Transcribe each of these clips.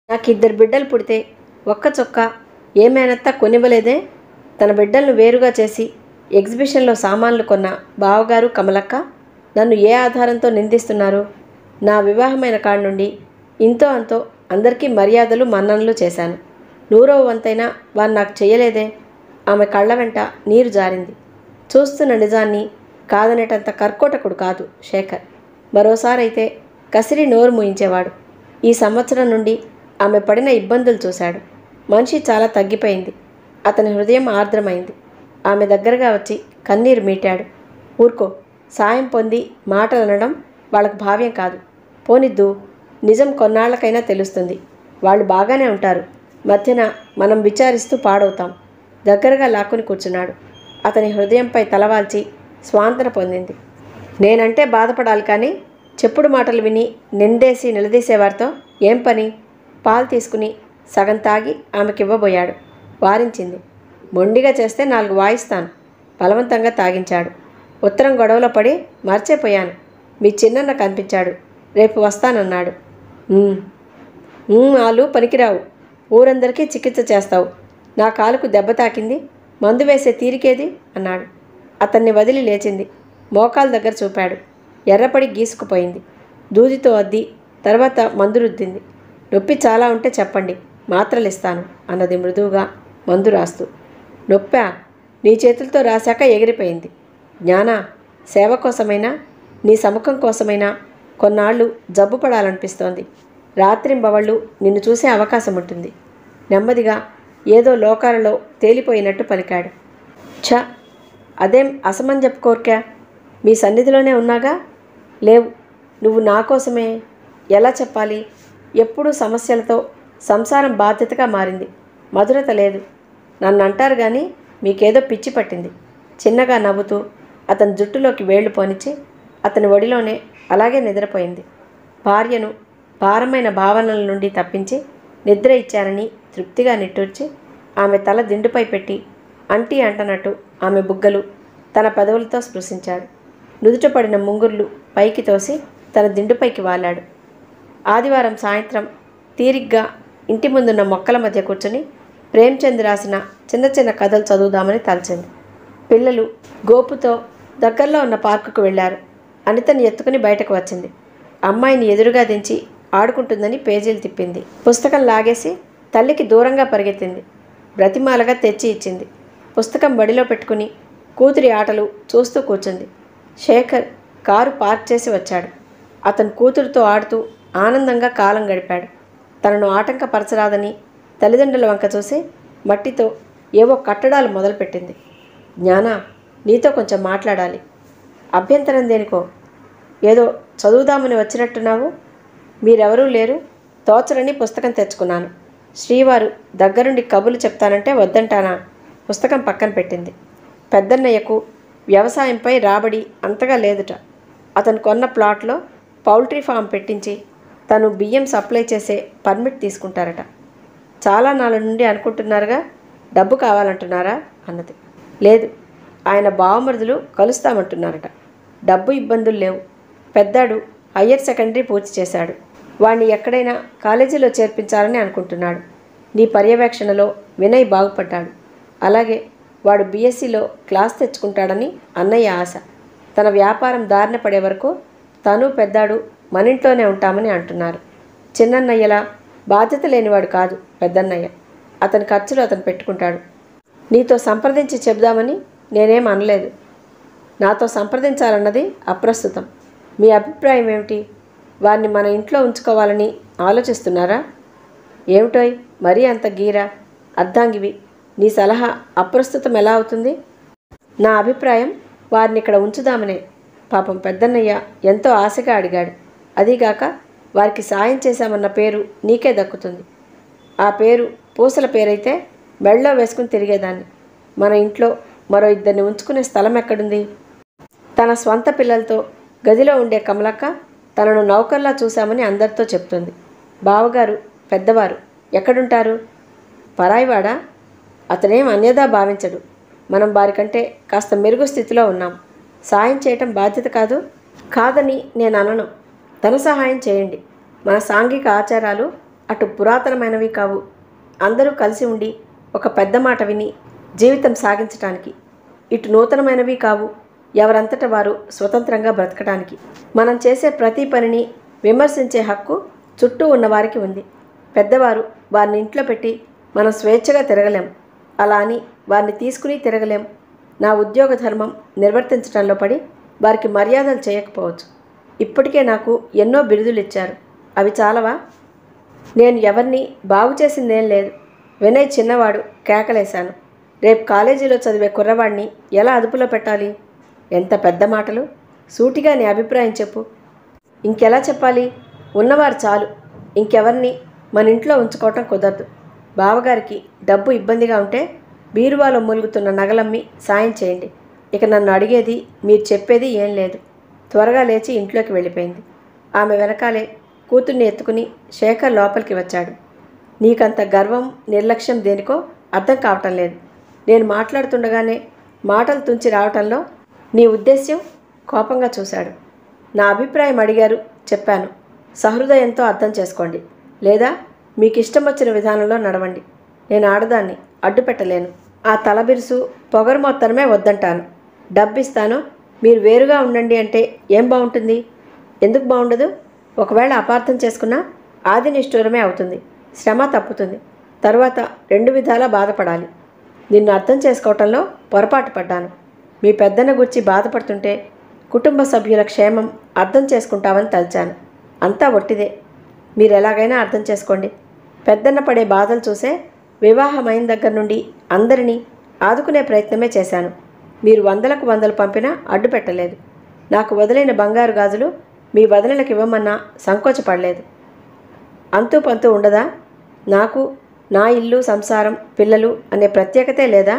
నాకు ఇద్దరు బిడ్డలు పుడితే ఒక్క చొక్క ఏమేనత్తా కొనివ్వలేదే తన బిడ్డలను వేరుగా చేసి ఎగ్జిబిషన్లో సామాన్లు కొన్న బావగారు కమలక్క నన్ను ఏ ఆధారంతో నిందిస్తున్నారు నా వివాహమైన కాడి నుండి ఇంతో అంతో అందరికీ మర్యాదలు మన్ననలు చేశాను నూరో వంతైనా వారు నాకు చెయ్యలేదే ఆమె కళ్ళ వెంట నీరు జారింది చూస్తున్న నిజాన్ని కాదనేటంత కర్కోటకుడు కాదు శేఖర్ మరోసారైతే కసిరి నోరు మూయించేవాడు ఈ సంవత్సరం నుండి ఆమె పడిన ఇబ్బందులు చూశాడు మనిషి చాలా తగ్గిపోయింది అతని హృదయం ఆర్ద్రమైంది ఆమె దగ్గరగా వచ్చి కన్నీరు మీటాడు ఊరుకో సాయం పొంది మాటలు అనడం వాళ్ళకు భావ్యం కాదు పోనిద్దు నిజం కొన్నాళ్లకైనా తెలుస్తుంది వాళ్ళు బాగానే ఉంటారు మధ్యన మనం విచారిస్తూ పాడవుతాం దగ్గరగా లాక్కుని కూర్చున్నాడు అతని హృదయంపై తలవాల్చి స్వాంతన పొందింది నేనంటే బాధపడాలి కానీ చెప్పుడు మాటలు విని నిందేసి నిలదీసేవారితో ఏం పని పాలు తీసుకుని సగం తాగి ఆమెకివ్వబోయాడు వారించింది మొండిగా చేస్తే నాలుగు వాయిస్తాను బలవంతంగా తాగించాడు ఉత్తరం గొడవలో పడి మర్చిపోయాను మీ చిన్నన్న కనిపించాడు రేపు వస్తానన్నాడు "ఉమ్, ఉమ్, ఆలు పనికిరావు ఊరందరికీ చికిత్స చేస్తావు నా కాలుకు దెబ్బ తాకింది మందు వేసే తీరికేది అన్నాడు అతన్ని వదిలి లేచింది మోకాల దగ్గర చూపాడు ఎర్రపడి గీసుకుపోయింది దూదితో అద్ది తర్వాత మందు రుద్దింది నొప్పి చాలా ఉంటే చెప్పండి మాత్రలు ఇస్తాను అన్నది మృదువుగా మందు రాస్తూ నొప్పా నీ చేతులతో రాశాక ఎగిరిపోయింది జ్ఞాన సేవ కోసమైనా నీ సముఖం కోసమైనా కొన్నాళ్ళు జబ్బు పడాలనిపిస్తోంది రాత్రింబవళ్ళు నిన్ను చూసే అవకాశం ఉంటుంది నెమ్మదిగా ఏదో లోకాలలో తేలిపోయినట్టు పలికాడు ఛ అదేం అసమంజపు కోరిక మీ సన్నిధిలోనే ఉన్నాగా లేవు నువ్వు నా కోసమే ఎలా చెప్పాలి ఎప్పుడూ సమస్యలతో సంసారం బాధ్యతగా మారింది మధురత లేదు నన్ను అంటారు కానీ మీకేదో పిచ్చి పట్టింది చిన్నగా నవ్వుతూ అతని జుట్టులోకి వేళ్లు పోనిచ్చి అతని ఒడిలోనే అలాగే నిద్రపోయింది భార్యను భారమైన భావనల నుండి తప్పించి నిద్ర ఇచ్చారని తృప్తిగా నిట్టూర్చి ఆమె తల దిండుపై పెట్టి అంటీ అంటనట్టు ఆమె బుగ్గలు తన పెదవులతో స్పృశించాడు నుదుట పడిన ముంగుర్లు పైకి తోసి తన దిండుపైకి వాలాడు ఆదివారం సాయంత్రం తీరిగ్గా ఇంటి ముందున్న మొక్కల మధ్య కూర్చుని ప్రేమ్చంద్ రాసిన చిన్న చిన్న కథలు చదువుదామని తలచింది పిల్లలు గోపుతో దగ్గరలో ఉన్న పార్కుకు వెళ్ళారు అనితని ఎత్తుకుని బయటకు వచ్చింది అమ్మాయిని ఎదురుగా దించి ఆడుకుంటుందని పేజీలు తిప్పింది పుస్తకం లాగేసి తల్లికి దూరంగా పరిగెత్తింది బ్రతిమాలగా తెచ్చి ఇచ్చింది పుస్తకం బడిలో పెట్టుకుని కూతురి ఆటలు చూస్తూ కూర్చుంది శేఖర్ కారు పార్క్ చేసి వచ్చాడు అతను కూతురుతో ఆడుతూ ఆనందంగా కాలం గడిపాడు తనను ఆటంకపరచరాదని తల్లిదండ్రుల వంక చూసి మట్టితో ఏవో కట్టడాలు మొదలుపెట్టింది జ్ఞాన నీతో కొంచెం మాట్లాడాలి అభ్యంతరం దేనికో ఏదో చదువుదామని వచ్చినట్టున్నావు మీరెవరూ లేరు తోచరని పుస్తకం తెచ్చుకున్నాను శ్రీవారు దగ్గరుండి కబుర్లు చెప్తానంటే వద్దంటానా పుస్తకం పక్కన పెట్టింది పెద్దన్నయ్యకు వ్యవసాయంపై రాబడి అంతగా లేదుట అతను కొన్న ప్లాట్లో పౌల్ట్రీ ఫామ్ పెట్టించి తను బియ్యం సప్లై చేసే పర్మిట్ తీసుకుంటారట చాలా నాళ్ళ నుండి అనుకుంటున్నారుగా డబ్బు కావాలంటున్నారా అన్నది లేదు ఆయన బావమరుదులు కలుస్తామంటున్నారట డబ్బు ఇబ్బందులు లేవు పెద్దాడు హయ్యర్ సెకండరీ పూర్తి చేశాడు వాణ్ణి ఎక్కడైనా కాలేజీలో చేర్పించాలని అనుకుంటున్నాడు నీ పర్యవేక్షణలో వినయ్ బాగుపడ్డాడు అలాగే వాడు బీఎస్సీలో క్లాస్ తెచ్చుకుంటాడని అన్నయ్య ఆశ తన వ్యాపారం దారిన పడే వరకు తను పెద్దాడు మన ఇంట్లోనే ఉంటామని అంటున్నారు చిన్నన్నయ్యలా బాధ్యత లేనివాడు కాదు పెద్దన్నయ్య అతని ఖర్చులు అతను పెట్టుకుంటాడు నీతో సంప్రదించి చెబుదామని నేనేం అనలేదు నాతో సంప్రదించాలన్నది అప్రస్తుతం మీ అభిప్రాయం ఏమిటి వారిని మన ఇంట్లో ఉంచుకోవాలని ఆలోచిస్తున్నారా ఏమిటోయ్ మరీ అంత గీరా అర్ధాంగివి నీ సలహా అప్రస్తుతం ఎలా అవుతుంది నా అభిప్రాయం వారిని ఇక్కడ ఉంచుదామనే పాపం పెద్దన్నయ్య ఎంతో ఆశగా అడిగాడు అదీగాక వారికి సాయం చేశామన్న పేరు నీకే దక్కుతుంది ఆ పేరు పూసల పేరైతే మెళ్ళో వేసుకుని తిరిగేదాన్ని మన ఇంట్లో మరో ఇద్దరిని ఉంచుకునే స్థలం ఎక్కడుంది తన స్వంత పిల్లలతో గదిలో ఉండే కమలక్క తనను నౌకర్లా చూశామని అందరితో చెప్తుంది బావగారు పెద్దవారు ఎక్కడుంటారు పరాయివాడా అతనేం అన్యదా భావించడు మనం వారికంటే కాస్త మెరుగు స్థితిలో ఉన్నాం సాయం చేయటం బాధ్యత కాదు కాదని నేను అనను ధన సహాయం చేయండి మన సాంఘిక ఆచారాలు అటు పురాతనమైనవి కావు అందరూ కలిసి ఉండి ఒక పెద్ద మాట విని జీవితం సాగించటానికి ఇటు నూతనమైనవి కావు ఎవరంతట వారు స్వతంత్రంగా బ్రతకడానికి మనం చేసే ప్రతి పనిని విమర్శించే హక్కు చుట్టూ ఉన్నవారికి ఉంది పెద్దవారు వారిని ఇంట్లో పెట్టి మనం స్వేచ్ఛగా తిరగలేం అలా అని వారిని తీసుకుని తిరగలేం నా ఉద్యోగ ధర్మం నిర్వర్తించడంలో పడి వారికి మర్యాదలు చేయకపోవచ్చు ఇప్పటికే నాకు ఎన్నో బిరుదులు ఇచ్చారు అవి చాలవా నేను ఎవరిని బాగు చేసిందేం లేదు వినయ్ చిన్నవాడు కేకలేశాను రేపు కాలేజీలో చదివే కుర్రవాడిని ఎలా అదుపులో పెట్టాలి ఎంత పెద్ద మాటలు సూటిగా నీ అభిప్రాయం చెప్పు ఇంకెలా చెప్పాలి ఉన్నవారు చాలు ఇంకెవరిని మన ఇంట్లో ఉంచుకోవటం కుదరదు బావగారికి డబ్బు ఇబ్బందిగా ఉంటే బీరువాలో మూలుగుతున్న నగలమ్మి సాయం చేయండి ఇక నన్ను అడిగేది మీరు చెప్పేది ఏం లేదు త్వరగా లేచి ఇంట్లోకి వెళ్ళిపోయింది ఆమె వెనకాలే కూతుర్ని ఎత్తుకుని శేఖర్ లోపలికి వచ్చాడు నీకంత గర్వం నిర్లక్ష్యం దేనికో అర్థం కావటం లేదు నేను మాట్లాడుతుండగానే మాటలు తుంచి రావటంలో నీ ఉద్దేశ్యం కోపంగా చూశాడు నా అభిప్రాయం అడిగారు చెప్పాను సహృదయంతో అర్థం చేసుకోండి లేదా మీకు ఇష్టం వచ్చిన విధానంలో నడవండి నేను ఆడదాన్ని అడ్డు పెట్టలేను ఆ తలబిరుసు పొగరు మొత్తమే వద్దంటాను డబ్బిస్తాను మీరు వేరుగా ఉండండి అంటే ఏం బాగుంటుంది ఎందుకు బాగుండదు ఒకవేళ అపార్థం చేసుకున్నా ఆది నిష్ఠూరమే అవుతుంది శ్రమ తప్పుతుంది తరువాత రెండు విధాలా బాధపడాలి నిన్ను అర్థం చేసుకోవటంలో పొరపాటు పడ్డాను మీ పెద్దన్న గురించి బాధపడుతుంటే కుటుంబ సభ్యుల క్షేమం అర్థం చేసుకుంటామని తలిచాను అంతా ఒట్టిదే మీరు ఎలాగైనా అర్థం చేసుకోండి పెద్దన్న పడే బాధలు చూసే వివాహమైన దగ్గర నుండి అందరినీ ఆదుకునే ప్రయత్నమే చేశాను మీరు వందలకు వందలు పంపినా అడ్డు పెట్టలేదు నాకు వదిలేని బంగారు గాజులు మీ వదనలకు ఇవ్వమన్నా సంకోచపడలేదు అంతూ పంతూ ఉండదా నాకు నా ఇల్లు సంసారం పిల్లలు అనే ప్రత్యేకతే లేదా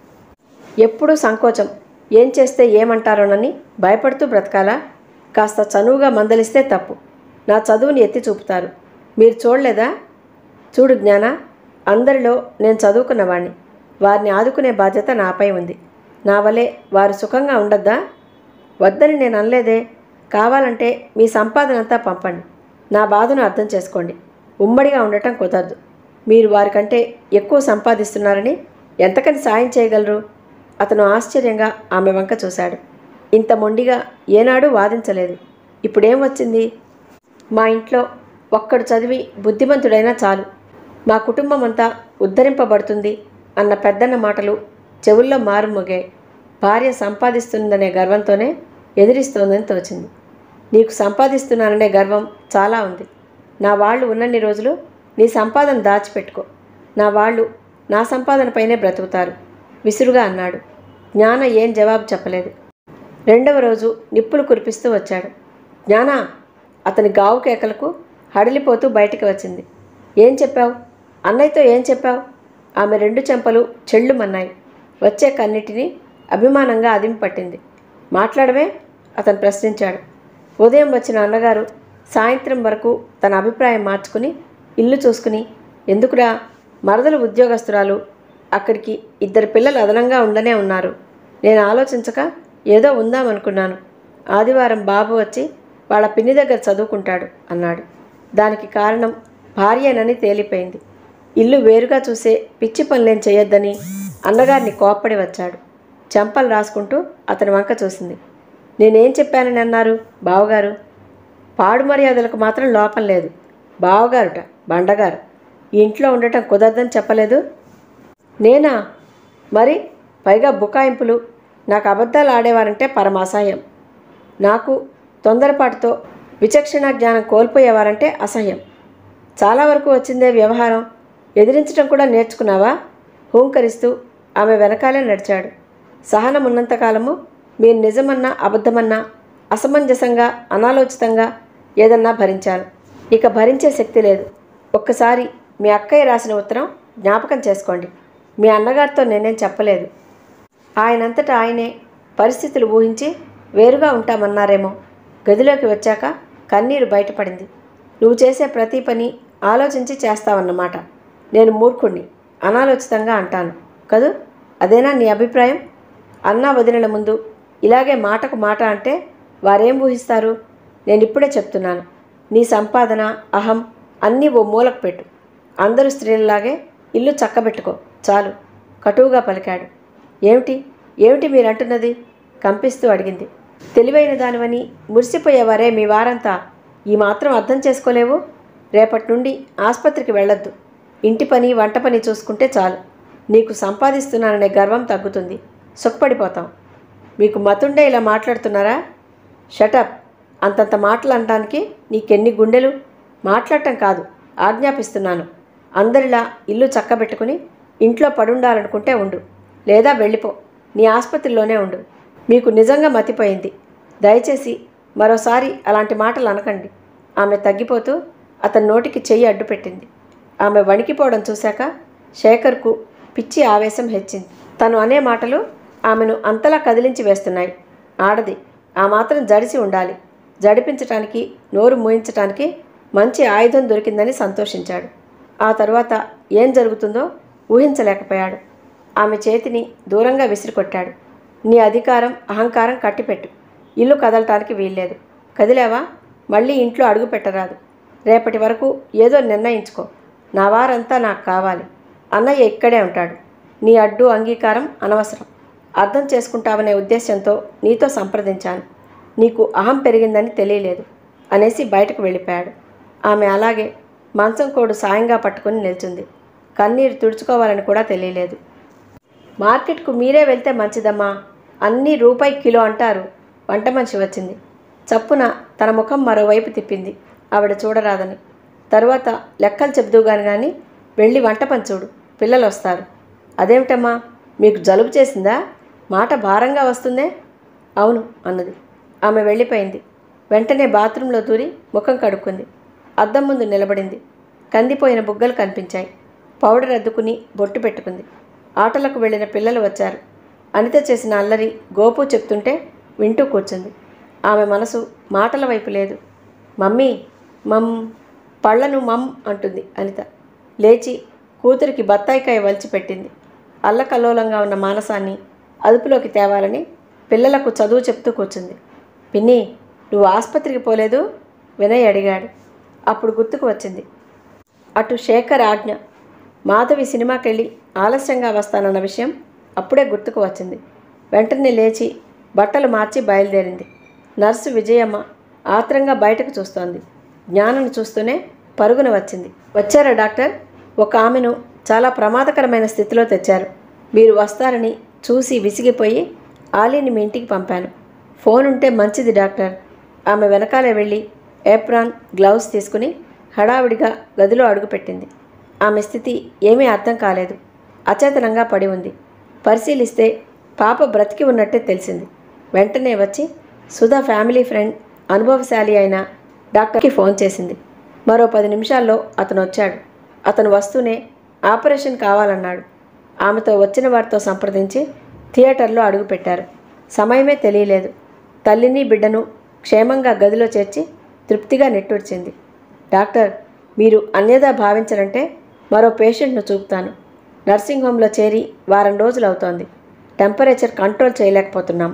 ఎప్పుడూ సంకోచం ఏం చేస్తే ఏమంటారోనని భయపడుతూ బ్రతకాలా కాస్త చనువుగా మందలిస్తే తప్పు నా చదువుని ఎత్తి చూపుతారు మీరు చూడలేదా చూడు జ్ఞాన అందరిలో నేను చదువుకున్నవాణ్ణి వారిని ఆదుకునే బాధ్యత నాపై ఉంది నా వలే వారు సుఖంగా ఉండద్దా వద్దని నేను అనలేదే కావాలంటే మీ సంపాదన అంతా పంపండి నా బాధను అర్థం చేసుకోండి ఉమ్మడిగా ఉండటం కుదరదు మీరు వారికంటే ఎక్కువ సంపాదిస్తున్నారని ఎంతకని సాయం చేయగలరు అతను ఆశ్చర్యంగా ఆమె వంక చూశాడు ఇంత మొండిగా ఏనాడు వాదించలేదు ఇప్పుడేం వచ్చింది మా ఇంట్లో ఒక్కడు చదివి బుద్ధిమంతుడైనా చాలు మా కుటుంబం అంతా ఉద్ధరింపబడుతుంది అన్న పెద్దన్న మాటలు చెవుల్లో మారుమోగాయి భార్య సంపాదిస్తుందనే గర్వంతోనే ఎదిరిస్తోందని తోచింది నీకు సంపాదిస్తున్నాననే గర్వం చాలా ఉంది నా వాళ్ళు ఉన్నన్ని రోజులు నీ సంపాదన దాచిపెట్టుకో నా వాళ్ళు నా సంపాదనపైనే బ్రతుకుతారు విసురుగా అన్నాడు జ్ఞాన ఏం జవాబు చెప్పలేదు రెండవ రోజు నిప్పులు కురిపిస్తూ వచ్చాడు జ్ఞాన అతని గావు కేకలకు హడిలిపోతూ బయటికి వచ్చింది ఏం చెప్పావు అన్నయ్యతో ఏం చెప్పావు ఆమె రెండు చెంపలు చెళ్ళుమన్నాయి వచ్చే కన్నిటిని అభిమానంగా అదింపట్టింది మాట్లాడమే అతను ప్రశ్నించాడు ఉదయం వచ్చిన అన్నగారు సాయంత్రం వరకు తన అభిప్రాయం మార్చుకుని ఇల్లు చూసుకుని ఎందుకురా మరదలు ఉద్యోగస్తురాలు అక్కడికి ఇద్దరు పిల్లలు అదనంగా ఉండనే ఉన్నారు నేను ఆలోచించక ఏదో ఉందామనుకున్నాను ఆదివారం బాబు వచ్చి వాళ్ళ పిన్ని దగ్గర చదువుకుంటాడు అన్నాడు దానికి కారణం భార్యేనని తేలిపోయింది ఇల్లు వేరుగా చూసే పిచ్చి పనులేం చేయొద్దని అన్నగారిని కోప్పడి వచ్చాడు చెంపలు రాసుకుంటూ అతని వంక చూసింది నేనేం చెప్పానని అన్నారు బావగారు పాడు మర్యాదలకు మాత్రం లోపం లేదు బావగారుట బండగారు ఈ ఇంట్లో ఉండటం కుదరదని చెప్పలేదు నేనా మరి పైగా బుకాయింపులు నాకు అబద్ధాలు ఆడేవారంటే పరమాసహ్యం నాకు తొందరపాటుతో విచక్షణ జ్ఞానం కోల్పోయేవారంటే అసహ్యం చాలా వరకు వచ్చిందే వ్యవహారం ఎదిరించడం కూడా నేర్చుకున్నావా హూంకరిస్తూ ఆమె వెనకాలే నడిచాడు సహనం ఉన్నంతకాలము మీరు నిజమన్నా అబద్ధమన్నా అసమంజసంగా అనాలోచితంగా ఏదన్నా భరించాను ఇక భరించే శక్తి లేదు ఒక్కసారి మీ అక్కయ్య రాసిన ఉత్తరం జ్ఞాపకం చేసుకోండి మీ అన్నగారితో నేనేం చెప్పలేదు ఆయనంతటా ఆయనే పరిస్థితులు ఊహించి వేరుగా ఉంటామన్నారేమో గదిలోకి వచ్చాక కన్నీరు బయటపడింది నువ్వు చేసే ప్రతి పని ఆలోచించి చేస్తావన్నమాట నేను మూర్ఖుణ్ణి అనాలోచితంగా అంటాను కదూ అదేనా నీ అభిప్రాయం అన్నా వదిలిన ముందు ఇలాగే మాటకు మాట అంటే వారేం ఊహిస్తారు నేను ఇప్పుడే చెప్తున్నాను నీ సంపాదన అహం అన్నీ ఓ మూలకు పెట్టు అందరూ స్త్రీలలాగే ఇల్లు చక్కబెట్టుకో చాలు కటువుగా పలికాడు ఏమిటి ఏమిటి మీరంటున్నది కంపిస్తూ అడిగింది తెలివైన దానివని మురిసిపోయేవారే మీ వారంతా ఈ మాత్రం అర్థం చేసుకోలేవు రేపటి నుండి ఆసుపత్రికి వెళ్ళొద్దు ఇంటి పని వంట పని చూసుకుంటే చాలు నీకు సంపాదిస్తున్నాననే గర్వం తగ్గుతుంది సుఖపడిపోతాం మీకు మతుండే ఇలా మాట్లాడుతున్నారా షటప్ అంతంత మాటలు అనడానికి నీకెన్ని గుండెలు మాట్లాడటం కాదు ఆజ్ఞాపిస్తున్నాను అందరిలా ఇల్లు చక్కబెట్టుకుని ఇంట్లో పడుండాలనుకుంటే ఉండు లేదా వెళ్ళిపో నీ ఆసుపత్రిలోనే ఉండు మీకు నిజంగా మతిపోయింది దయచేసి మరోసారి అలాంటి మాటలు అనకండి ఆమె తగ్గిపోతూ అతని నోటికి చెయ్యి అడ్డుపెట్టింది ఆమె వణికిపోవడం చూశాక శేఖర్కు పిచ్చి ఆవేశం హెచ్చింది తను అనే మాటలు ఆమెను అంతలా కదిలించి వేస్తున్నాయి ఆడది ఆ మాత్రం జడిసి ఉండాలి జడిపించటానికి నోరు మూయించటానికి మంచి ఆయుధం దొరికిందని సంతోషించాడు ఆ తరువాత ఏం జరుగుతుందో ఊహించలేకపోయాడు ఆమె చేతిని దూరంగా విసిరికొట్టాడు నీ అధికారం అహంకారం కట్టిపెట్టు ఇల్లు కదలటానికి వీల్లేదు కదిలేవా మళ్ళీ ఇంట్లో అడుగు పెట్టరాదు రేపటి వరకు ఏదో నిర్ణయించుకో నా వారంతా నాకు కావాలి అన్నయ్య ఇక్కడే ఉంటాడు నీ అడ్డు అంగీకారం అనవసరం అర్థం చేసుకుంటావనే ఉద్దేశంతో నీతో సంప్రదించాను నీకు అహం పెరిగిందని తెలియలేదు అనేసి బయటకు వెళ్ళిపోయాడు ఆమె అలాగే మంచం కోడు సాయంగా పట్టుకుని నిల్చుంది కన్నీరు తుడుచుకోవాలని కూడా తెలియలేదు మార్కెట్కు మీరే వెళ్తే మంచిదమ్మా అన్నీ రూపాయి కిలో అంటారు వంట మనిషి వచ్చింది చప్పున తన ముఖం మరోవైపు తిప్పింది ఆవిడ చూడరాదని తరువాత లెక్కలు చెబుదుగాని కానీ వెళ్ళి వంట పని చూడు పిల్లలు వస్తారు అదేమిటమ్మా మీకు జలుబు చేసిందా మాట భారంగా వస్తుందే అవును అన్నది ఆమె వెళ్ళిపోయింది వెంటనే బాత్రూంలో దూరి ముఖం కడుక్కుంది అద్దం ముందు నిలబడింది కందిపోయిన బుగ్గలు కనిపించాయి పౌడర్ అద్దుకుని బొట్టు పెట్టుకుంది ఆటలకు వెళ్ళిన పిల్లలు వచ్చారు అనిత చేసిన అల్లరి గోపు చెప్తుంటే వింటూ కూర్చుంది ఆమె మనసు మాటల వైపు లేదు మమ్మీ మమ్ పళ్ళను మమ్ అంటుంది అనిత లేచి కూతురికి బత్తాయికాయ వలిచి పెట్టింది అల్లకల్లోలంగా ఉన్న మానసాన్ని అదుపులోకి తేవాలని పిల్లలకు చదువు చెప్తూ కూర్చుంది పిన్ని నువ్వు ఆసుపత్రికి పోలేదు వినయ్ అడిగాడు అప్పుడు గుర్తుకు వచ్చింది అటు శేఖర్ ఆజ్ఞ మాధవి సినిమాకెళ్ళి ఆలస్యంగా వస్తానన్న విషయం అప్పుడే గుర్తుకు వచ్చింది వెంటనే లేచి బట్టలు మార్చి బయలుదేరింది నర్సు విజయమ్మ ఆత్రంగా బయటకు చూస్తోంది జ్ఞానను చూస్తూనే పరుగున వచ్చింది వచ్చారా డాక్టర్ ఒక ఆమెను చాలా ప్రమాదకరమైన స్థితిలో తెచ్చారు మీరు వస్తారని చూసి విసిగిపోయి ఆలీని మీ ఇంటికి పంపాను ఫోన్ ఉంటే మంచిది డాక్టర్ ఆమె వెనకాలే వెళ్ళి ఏప్రాన్ గ్లౌస్ తీసుకుని హడావిడిగా గదిలో అడుగుపెట్టింది ఆమె స్థితి ఏమీ అర్థం కాలేదు అచేతనంగా పడి ఉంది పరిశీలిస్తే పాప బ్రతికి ఉన్నట్టే తెలిసింది వెంటనే వచ్చి సుధా ఫ్యామిలీ ఫ్రెండ్ అనుభవశాలి అయిన డాక్టర్కి ఫోన్ చేసింది మరో పది నిమిషాల్లో అతను వచ్చాడు అతను వస్తూనే ఆపరేషన్ కావాలన్నాడు ఆమెతో వచ్చిన వారితో సంప్రదించి థియేటర్లో అడుగుపెట్టారు సమయమే తెలియలేదు తల్లిని బిడ్డను క్షేమంగా గదిలో చేర్చి తృప్తిగా నిట్టూర్చింది డాక్టర్ మీరు అన్యదా భావించరంటే మరో పేషెంట్ను చూపుతాను నర్సింగ్ హోమ్లో చేరి వారం రోజులు అవుతోంది టెంపరేచర్ కంట్రోల్ చేయలేకపోతున్నాం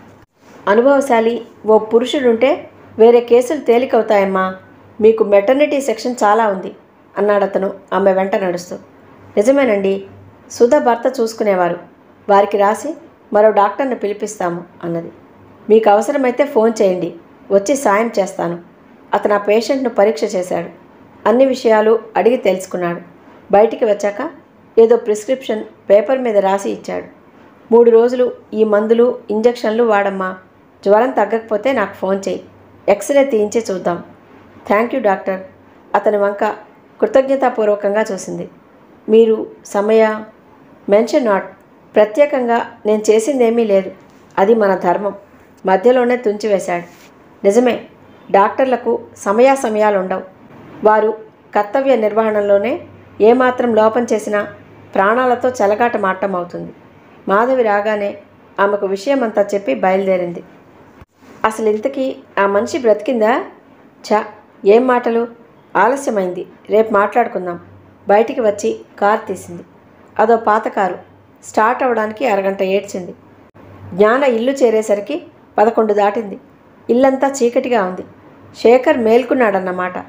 అనుభవశాలి ఓ పురుషుడుంటే వేరే కేసులు తేలికవుతాయమ్మా మీకు మెటర్నిటీ సెక్షన్ చాలా ఉంది అన్నాడతను ఆమె వెంట నడుస్తూ నిజమేనండి సుధ భర్త చూసుకునేవారు వారికి రాసి మరో డాక్టర్ని పిలిపిస్తాము అన్నది మీకు అవసరమైతే ఫోన్ చేయండి వచ్చి సాయం చేస్తాను అతను ఆ పేషెంట్ను పరీక్ష చేశాడు అన్ని విషయాలు అడిగి తెలుసుకున్నాడు బయటికి వచ్చాక ఏదో ప్రిస్క్రిప్షన్ పేపర్ మీద రాసి ఇచ్చాడు మూడు రోజులు ఈ మందులు ఇంజెక్షన్లు వాడమ్మా జ్వరం తగ్గకపోతే నాకు ఫోన్ చేయి ఎక్స్రే తీయించి చూద్దాం థ్యాంక్ యూ డాక్టర్ అతని వంక కృతజ్ఞతాపూర్వకంగా చూసింది మీరు సమయ మెన్షన్ నాట్ ప్రత్యేకంగా నేను చేసిందేమీ లేదు అది మన ధర్మం మధ్యలోనే తుంచివేశాడు నిజమే డాక్టర్లకు సమయాసమయాలు ఉండవు వారు కర్తవ్య నిర్వహణలోనే ఏమాత్రం లోపం చేసినా ప్రాణాలతో చెలగాట మాటం అవుతుంది మాధవి రాగానే ఆమెకు విషయమంతా చెప్పి బయలుదేరింది అసలు ఇంతకీ ఆ మనిషి బ్రతికిందా ఛా ఏం మాటలు ఆలస్యమైంది రేపు మాట్లాడుకుందాం బయటికి వచ్చి కారు తీసింది అదో పాత కారు స్టార్ట్ అవ్వడానికి అరగంట ఏడ్చింది జ్ఞాన ఇల్లు చేరేసరికి పదకొండు దాటింది ఇల్లంతా చీకటిగా ఉంది శేఖర్ మేల్కున్నాడన్నమాట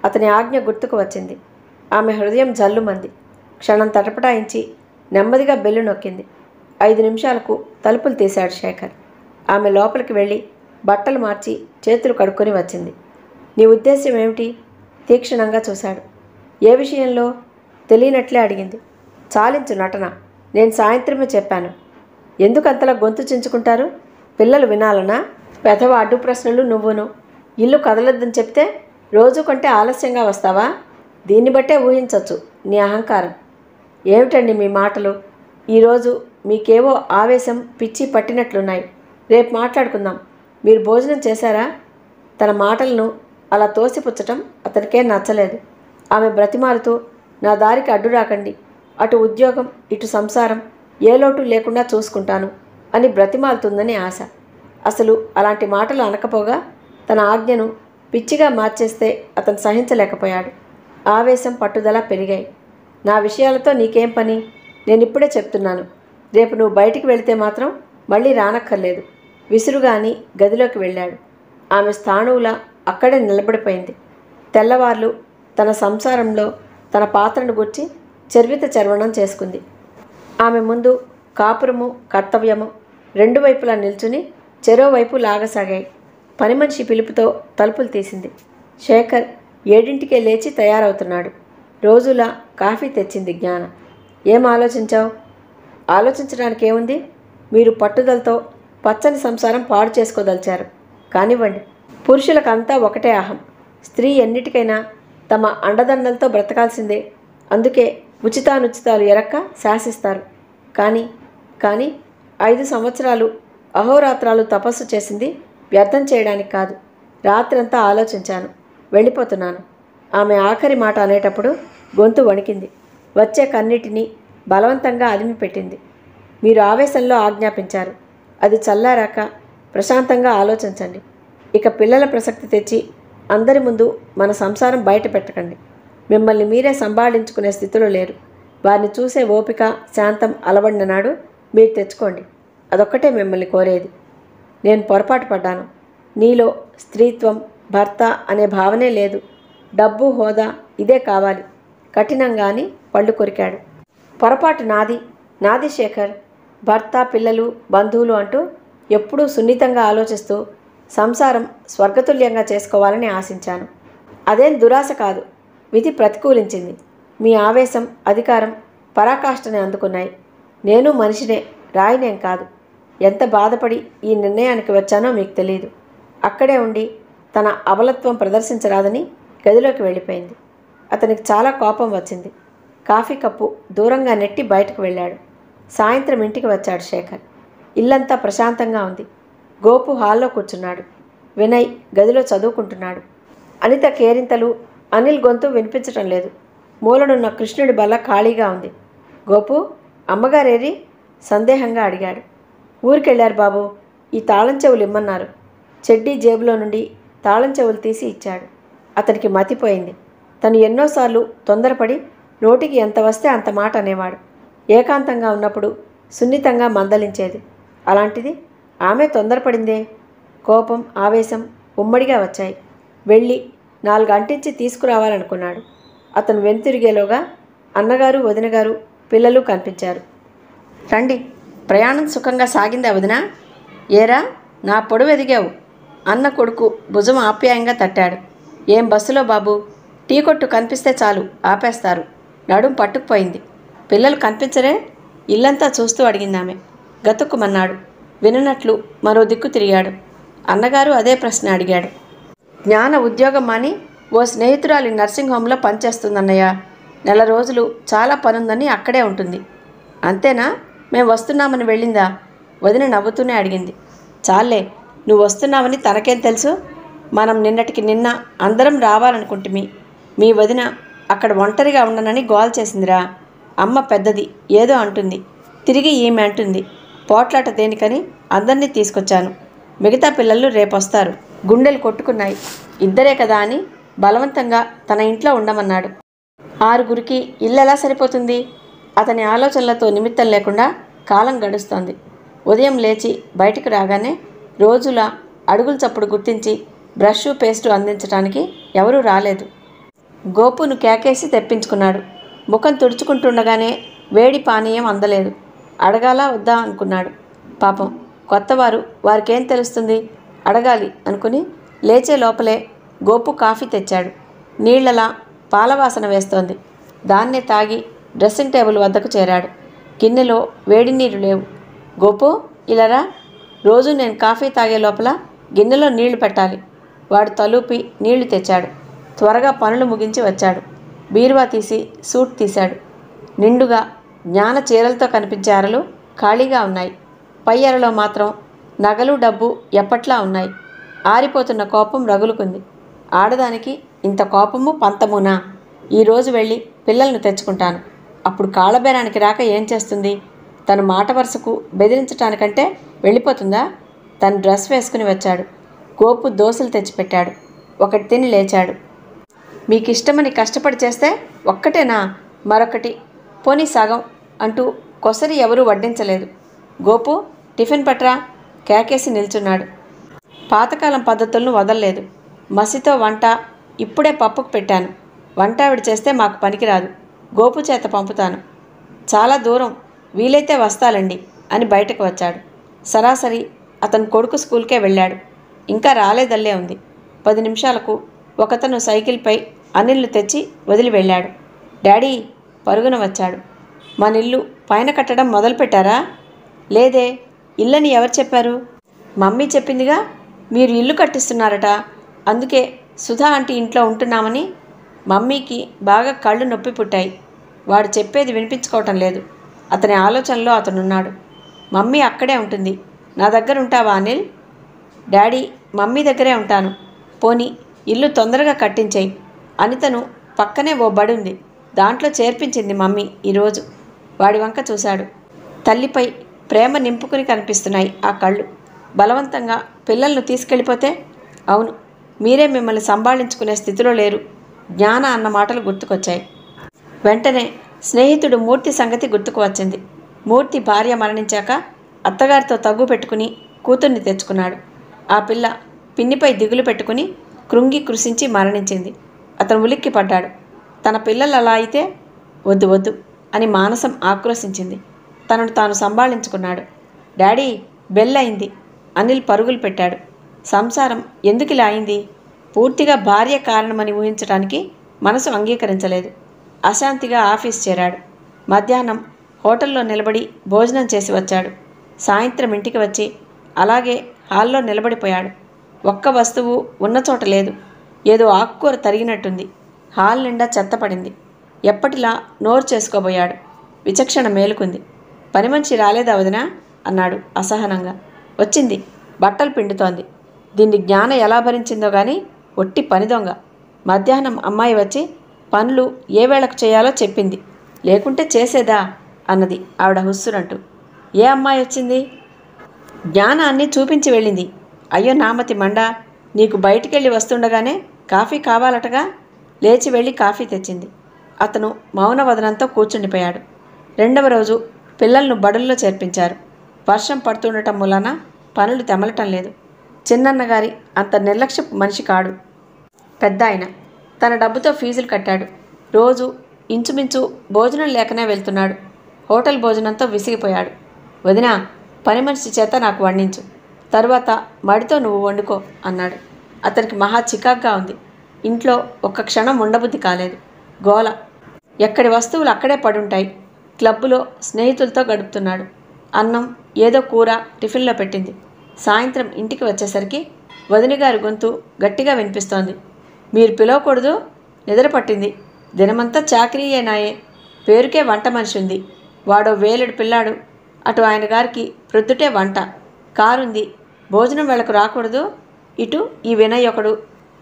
అతని ఆజ్ఞ గుర్తుకు వచ్చింది ఆమె హృదయం జల్లుమంది క్షణం తటపటాయించి నెమ్మదిగా బెల్లు నొక్కింది ఐదు నిమిషాలకు తలుపులు తీశాడు శేఖర్ ఆమె లోపలికి వెళ్ళి బట్టలు మార్చి చేతులు కడుక్కొని వచ్చింది నీ ఉద్దేశ్యం ఏమిటి తీక్షణంగా చూశాడు ఏ విషయంలో తెలియనట్లే అడిగింది చాలించు నటన నేను సాయంత్రమే చెప్పాను ఎందుకు అంతలా గొంతు చించుకుంటారు పిల్లలు వినాలనా పెదవ అడ్డు ప్రశ్నలు నువ్వును ఇల్లు కదలొద్దని చెప్తే రోజు కంటే ఆలస్యంగా వస్తావా దీన్ని బట్టే ఊహించవచ్చు నీ అహంకారం ఏమిటండి మీ మాటలు ఈరోజు మీకేవో ఆవేశం పిచ్చి పట్టినట్లున్నాయి రేపు మాట్లాడుకుందాం మీరు భోజనం చేశారా తన మాటలను అలా తోసిపుచ్చటం అతనికే నచ్చలేదు ఆమె బ్రతిమాలుతూ నా దారికి అడ్డు రాకండి అటు ఉద్యోగం ఇటు సంసారం ఏ లోటు లేకుండా చూసుకుంటాను అని బ్రతిమాలుతుందని ఆశ అసలు అలాంటి మాటలు అనకపోగా తన ఆజ్ఞను పిచ్చిగా మార్చేస్తే అతను సహించలేకపోయాడు ఆవేశం పట్టుదల పెరిగాయి నా విషయాలతో నీకేం పని నేను ఇప్పుడే చెప్తున్నాను రేపు నువ్వు బయటికి వెళితే మాత్రం మళ్ళీ రానక్కర్లేదు విసురుగాని గదిలోకి వెళ్ళాడు ఆమె స్థాణువులా అక్కడే నిలబడిపోయింది తెల్లవార్లు తన సంసారంలో తన పాత్రను గుర్చి చర్విత చర్వణం చేసుకుంది ఆమె ముందు కాపురము కర్తవ్యము రెండు వైపులా నిల్చుని చెరో వైపు లాగసాగాయి పని మనిషి పిలుపుతో తలుపులు తీసింది శేఖర్ ఏడింటికే లేచి తయారవుతున్నాడు రోజులా కాఫీ తెచ్చింది జ్ఞాన ఏం ఆలోచించావు ఆలోచించడానికి ఏముంది మీరు పట్టుదలతో పచ్చని సంసారం పాడు చేసుకోదలిచారు కానివ్వండి పురుషులకంతా ఒకటే అహం స్త్రీ ఎన్నిటికైనా తమ అండదండలతో బ్రతకాల్సిందే అందుకే ఉచితానుచితాలు ఎరక్క శాసిస్తారు కానీ కానీ ఐదు సంవత్సరాలు అహోరాత్రాలు తపస్సు చేసింది వ్యర్థం చేయడానికి కాదు రాత్రంతా ఆలోచించాను వెళ్ళిపోతున్నాను ఆమె ఆఖరి మాట అనేటప్పుడు గొంతు వణికింది వచ్చే కన్నిటిని బలవంతంగా అదిమి పెట్టింది మీరు ఆవేశంలో ఆజ్ఞాపించారు అది చల్లారాక ప్రశాంతంగా ఆలోచించండి ఇక పిల్లల ప్రసక్తి తెచ్చి అందరి ముందు మన సంసారం బయట పెట్టకండి మిమ్మల్ని మీరే సంభాళించుకునే స్థితిలో లేరు వారిని చూసే ఓపిక శాంతం అలవడిన నాడు మీరు తెచ్చుకోండి అదొక్కటే మిమ్మల్ని కోరేది నేను పొరపాటు పడ్డాను నీలో స్త్రీత్వం భర్త అనే భావనే లేదు డబ్బు హోదా ఇదే కావాలి కఠినంగాని పళ్ళు కొరికాడు పొరపాటు నాది నాది శేఖర్ భర్త పిల్లలు బంధువులు అంటూ ఎప్పుడూ సున్నితంగా ఆలోచిస్తూ సంసారం స్వర్గతుల్యంగా చేసుకోవాలని ఆశించాను అదేం దురాశ కాదు విధి ప్రతికూలించింది మీ ఆవేశం అధికారం పరాకాష్ఠని అందుకున్నాయి నేను మనిషినే రాయినేం కాదు ఎంత బాధపడి ఈ నిర్ణయానికి వచ్చానో మీకు తెలియదు అక్కడే ఉండి తన అబలత్వం ప్రదర్శించరాదని గదిలోకి వెళ్ళిపోయింది అతనికి చాలా కోపం వచ్చింది కాఫీ కప్పు దూరంగా నెట్టి బయటకు వెళ్ళాడు సాయంత్రం ఇంటికి వచ్చాడు శేఖర్ ఇల్లంతా ప్రశాంతంగా ఉంది గోపు హాల్లో కూర్చున్నాడు వినయ్ గదిలో చదువుకుంటున్నాడు అనిత కేరింతలు అనిల్ గొంతు వినిపించటం లేదు మూలనున్న కృష్ణుడి బల్ల ఖాళీగా ఉంది గోపు అమ్మగారేరి సందేహంగా అడిగాడు ఊరికెళ్ళారు బాబు ఈ తాళం చెవులు ఇమ్మన్నారు చెడ్డీ జేబులో నుండి తాళం చెవులు తీసి ఇచ్చాడు అతనికి మతిపోయింది తను ఎన్నోసార్లు తొందరపడి నోటికి ఎంత వస్తే అంత మాట అనేవాడు ఏకాంతంగా ఉన్నప్పుడు సున్నితంగా మందలించేది అలాంటిది ఆమె తొందరపడిందే కోపం ఆవేశం ఉమ్మడిగా వచ్చాయి వెళ్ళి నాలుగు అంటించి తీసుకురావాలనుకున్నాడు అతను వెనుతిరిగేలోగా అన్నగారు వదినగారు పిల్లలు కనిపించారు రండి ప్రయాణం సుఖంగా సాగిందా వదినా ఏరా నా పొడవు ఎదిగావు అన్న కొడుకు భుజం ఆప్యాయంగా తట్టాడు ఏం బస్సులో బాబు టీ కొట్టు కనిపిస్తే చాలు ఆపేస్తారు నడుం పట్టుకుపోయింది పిల్లలు కనిపించరే ఇల్లంతా చూస్తూ అడిగిందామె గతుక్కుమన్నాడు విననట్లు మరో దిక్కు తిరిగాడు అన్నగారు అదే ప్రశ్న అడిగాడు జ్ఞాన ఉద్యోగం మాని ఓ స్నేహితురాలి నర్సింగ్ హోమ్లో పనిచేస్తుందన్నయ్య నెల రోజులు చాలా పనుందని అక్కడే ఉంటుంది అంతేనా మేము వస్తున్నామని వెళ్ళిందా వదిన నవ్వుతూనే అడిగింది చాలే నువ్వు వస్తున్నావని తనకేం తెలుసు మనం నిన్నటికి నిన్న అందరం రావాలనుకుంటుమి మీ వదిన అక్కడ ఒంటరిగా ఉండనని గోల్ చేసిందిరా అమ్మ పెద్దది ఏదో అంటుంది తిరిగి ఈమె అంటుంది పోట్లాట దేనికని అందరినీ తీసుకొచ్చాను మిగతా పిల్లలు రేపొస్తారు గుండెలు కొట్టుకున్నాయి ఇద్దరే కదా అని బలవంతంగా తన ఇంట్లో ఉండమన్నాడు ఆరుగురికి ఇల్లు ఎలా సరిపోతుంది అతని ఆలోచనలతో నిమిత్తం లేకుండా కాలం గడుస్తోంది ఉదయం లేచి బయటకు రాగానే రోజులా అడుగుల చప్పుడు గుర్తించి బ్రష్ పేస్టు అందించడానికి ఎవరూ రాలేదు గోపును కేకేసి తెప్పించుకున్నాడు ముఖం తుడుచుకుంటుండగానే వేడి పానీయం అందలేదు అడగాలా వద్దా అనుకున్నాడు పాపం కొత్తవారు వారికేం తెలుస్తుంది అడగాలి అనుకుని లేచే లోపలే గోపు కాఫీ తెచ్చాడు నీళ్లలా పాలవాసన వేస్తోంది దాన్నే తాగి డ్రెస్సింగ్ టేబుల్ వద్దకు చేరాడు గిన్నెలో వేడి నీరు లేవు గోపు ఇలారా రోజు నేను కాఫీ తాగే లోపల గిన్నెలో నీళ్లు పెట్టాలి వాడు తలూపి నీళ్లు తెచ్చాడు త్వరగా పనులు ముగించి వచ్చాడు బీరువా తీసి సూట్ తీశాడు నిండుగా జ్ఞాన చీరలతో కనిపించే అరలు ఖాళీగా ఉన్నాయి పై అరలో మాత్రం నగలు డబ్బు ఎప్పట్లా ఉన్నాయి ఆరిపోతున్న కోపం రగులుకుంది ఆడదానికి ఇంత కోపము పంతమునా ఈరోజు వెళ్ళి పిల్లల్ని తెచ్చుకుంటాను అప్పుడు కాళ్ళబేరానికి రాక ఏం చేస్తుంది తన మాట వరుసకు బెదిరించటానికంటే వెళ్ళిపోతుందా తను డ్రెస్ వేసుకుని వచ్చాడు గోపు దోశలు తెచ్చిపెట్టాడు ఒకటి తిని లేచాడు మీకు ఇష్టమని కష్టపడి చేస్తే ఒక్కటేనా మరొకటి పోనీ సగం అంటూ కొసరి ఎవరూ వడ్డించలేదు గోపు టిఫిన్ పట్రా కేకేసి నిల్చున్నాడు పాతకాలం పద్ధతులను వదలలేదు మసితో వంట ఇప్పుడే పప్పుకు పెట్టాను వంట ఆవిడ చేస్తే మాకు పనికిరాదు గోపు చేత పంపుతాను చాలా దూరం వీలైతే వస్తాలండి అని బయటకు వచ్చాడు సరాసరి అతను కొడుకు స్కూల్కే వెళ్ళాడు ఇంకా రాలేదల్లే ఉంది పది నిమిషాలకు ఒకతను సైకిల్పై అనిల్ను తెచ్చి వదిలి వెళ్ళాడు డాడీ పరుగున వచ్చాడు మన ఇల్లు పైన కట్టడం మొదలుపెట్టారా లేదే ఇల్లని ఎవరు చెప్పారు మమ్మీ చెప్పిందిగా మీరు ఇల్లు కట్టిస్తున్నారట అందుకే సుధా ఆంటీ ఇంట్లో ఉంటున్నామని మమ్మీకి బాగా కళ్ళు నొప్పి పుట్టాయి వాడు చెప్పేది వినిపించుకోవటం లేదు అతని ఆలోచనలో అతనున్నాడు మమ్మీ అక్కడే ఉంటుంది నా దగ్గర ఉంటావా అనిల్ డాడీ మమ్మీ దగ్గరే ఉంటాను పోనీ ఇల్లు తొందరగా కట్టించేయి అనితను పక్కనే ఓ బడి ఉంది దాంట్లో చేర్పించింది మమ్మీ ఈరోజు వాడి వంక చూశాడు తల్లిపై ప్రేమ నింపుకుని కనిపిస్తున్నాయి ఆ కళ్ళు బలవంతంగా పిల్లలను తీసుకెళ్ళిపోతే అవును మీరే మిమ్మల్ని సంభాళించుకునే స్థితిలో లేరు జ్ఞాన అన్న మాటలు గుర్తుకొచ్చాయి వెంటనే స్నేహితుడు మూర్తి సంగతి గుర్తుకు వచ్చింది మూర్తి భార్య మరణించాక అత్తగారితో తగ్గు పెట్టుకుని కూతుర్ని తెచ్చుకున్నాడు ఆ పిల్ల పిన్నిపై దిగులు పెట్టుకుని కృంగి కృషించి మరణించింది అతను ఉలిక్కి పడ్డాడు తన పిల్లలు అలా అయితే వద్దు వద్దు అని మానసం ఆక్రోశించింది తనను తాను సంభాళించుకున్నాడు డాడీ బెల్ అయింది అనిల్ పరుగులు పెట్టాడు సంసారం ఎందుకు ఇలా అయింది పూర్తిగా భార్య కారణమని ఊహించడానికి మనసు అంగీకరించలేదు అశాంతిగా ఆఫీస్ చేరాడు మధ్యాహ్నం హోటల్లో నిలబడి భోజనం చేసి వచ్చాడు సాయంత్రం ఇంటికి వచ్చి అలాగే హాల్లో నిలబడిపోయాడు ఒక్క వస్తువు ఉన్న చోట లేదు ఏదో ఆకుకూర తరిగినట్టుంది హాల్ నిండా చెత్త పడింది ఎప్పటిలా నోరు చేసుకోబోయాడు విచక్షణ మేలుకుంది పని మనిషి రాలేదా వదినా అన్నాడు అసహనంగా వచ్చింది బట్టలు పిండుతోంది దీన్ని జ్ఞాన ఎలా భరించిందో గాని ఒట్టి పని దొంగ మధ్యాహ్నం అమ్మాయి వచ్చి పనులు ఏ వేళకు చేయాలో చెప్పింది లేకుంటే చేసేదా అన్నది ఆవిడ హుస్సురంటూ ఏ అమ్మాయి వచ్చింది జ్ఞాన అన్నీ చూపించి వెళ్ళింది అయ్యో నామతి మండ నీకు బయటికెళ్ళి వస్తుండగానే కాఫీ కావాలటగా లేచి వెళ్ళి కాఫీ తెచ్చింది అతను మౌనవదనంతో కూర్చుండిపోయాడు రెండవ రోజు పిల్లలను బడుల్లో చేర్పించారు వర్షం పడుతుండటం మూలాన పనులు తెమలటం లేదు చిన్నన్నగారి అంత నిర్లక్ష్యపు మనిషి కాడు పెద్ద ఆయన తన డబ్బుతో ఫీజులు కట్టాడు రోజు ఇంచుమించు భోజనం లేకనే వెళ్తున్నాడు హోటల్ భోజనంతో విసిగిపోయాడు వదినా పని మనిషి చేత నాకు వండించు తరువాత మడితో నువ్వు వండుకో అన్నాడు అతనికి మహా చికాగ్గా ఉంది ఇంట్లో ఒక్క క్షణం ఉండబుద్ధి కాలేదు గోల ఎక్కడి వస్తువులు అక్కడే పడుంటాయి క్లబ్బులో స్నేహితులతో గడుపుతున్నాడు అన్నం ఏదో కూర టిఫిన్లో పెట్టింది సాయంత్రం ఇంటికి వచ్చేసరికి వదిన గారి గొంతు గట్టిగా వినిపిస్తోంది మీరు పిలవకూడదు నిద్ర పట్టింది దినమంతా చాకరీయేనాయే పేరుకే వంట మనిషి ఉంది వాడో వేలుడు పిల్లాడు అటు ఆయన గారికి ప్రొద్దుటే వంట కారుంది భోజనం వేళకు రాకూడదు ఇటు ఈ వినయ్ ఒకడు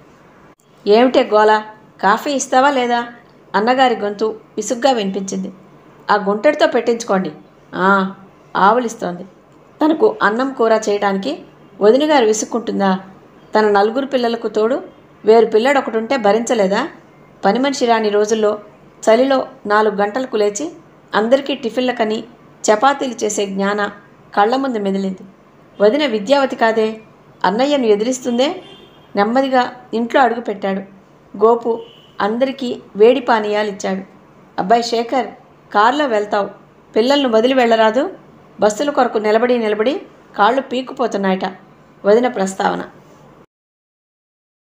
ఏమిటే గోల కాఫీ ఇస్తావా లేదా అన్నగారి గొంతు విసుగ్గా వినిపించింది ఆ గుంటడితో పెట్టించుకోండి "ఆ, ఆవులిస్తోంది తనకు అన్నం కూర చేయడానికి వదినగారు విసుక్కుంటుందా తన నలుగురు పిల్లలకు తోడు వేరు పిల్లడు ఒకటి ఉంటే భరించలేదా పని మనిషి రాని రోజుల్లో చలిలో నాలుగు గంటలకు లేచి అందరికీ టిఫిన్లకని చపాతీలు చేసే జ్ఞాన కళ్ళ ముందు మెదిలింది వదిన విద్యావతి కాదే అన్నయ్యను ఎదిరిస్తుందే నెమ్మదిగా ఇంట్లో అడుగుపెట్టాడు గోపు అందరికీ వేడి పానీయాలు ఇచ్చాడు అబ్బాయి శేఖర్ కారులో వెళ్తావు పిల్లలను వదిలి వెళ్ళరాదు బస్సుల కొరకు నిలబడి నిలబడి కాళ్ళు పీక్కుపోతున్నాయట వదిన ప్రస్తావన